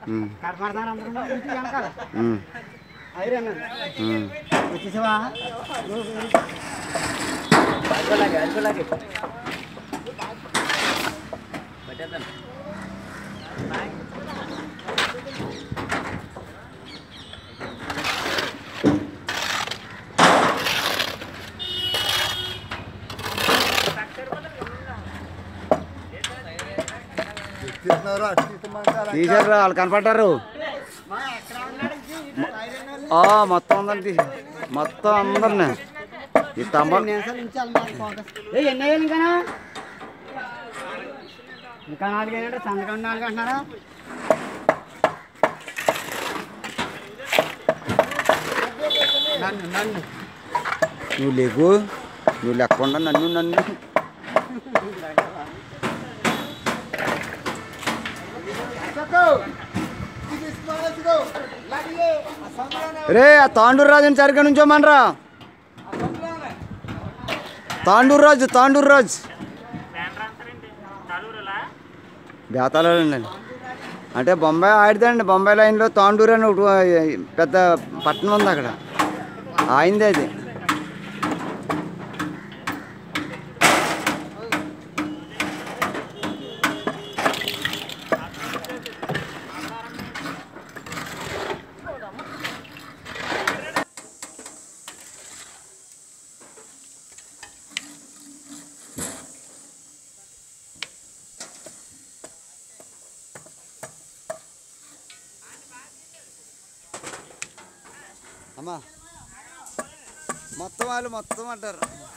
ఉమ్, కనపడతాను అందరూ ఇంటి వెనకాల ఉమ్, ఐరన్ ఉమ్. వచ్చేసావా తీశారు వాళ్ళు కనపడ్డారు ఆ, మొత్తం అందరిని తీసి మొత్తం అందరిని ఈ తంబ నిమిషాలు నుంచి వెళ్ళమని ఫోకస్ ఏ ఎన్ని అయ్యాలి ఇంకా ఇంకా నాలుగు అయ్యాడు సంతకం నాలుగు అంటున్నారా నన్ను నన్ను నువ్వు లేకు నువ్వు లేకుండా నన్ను నన్ను రే ఆ తాండూరు రాజుని సరిగ్గా నుంచోమనరా తాండూరు రాజు తాండూరు రాజు బేతాలో అండి అంటే బొంబాయి ఆడిదండి బొంబాయి లైన్లో తాండూరు అని ఒకటి పెద్ద పట్టణం ఉంది అక్కడ ఆయిందే అది అమ్మా మొత్తం వాళ్ళు మొత్తం అంటారు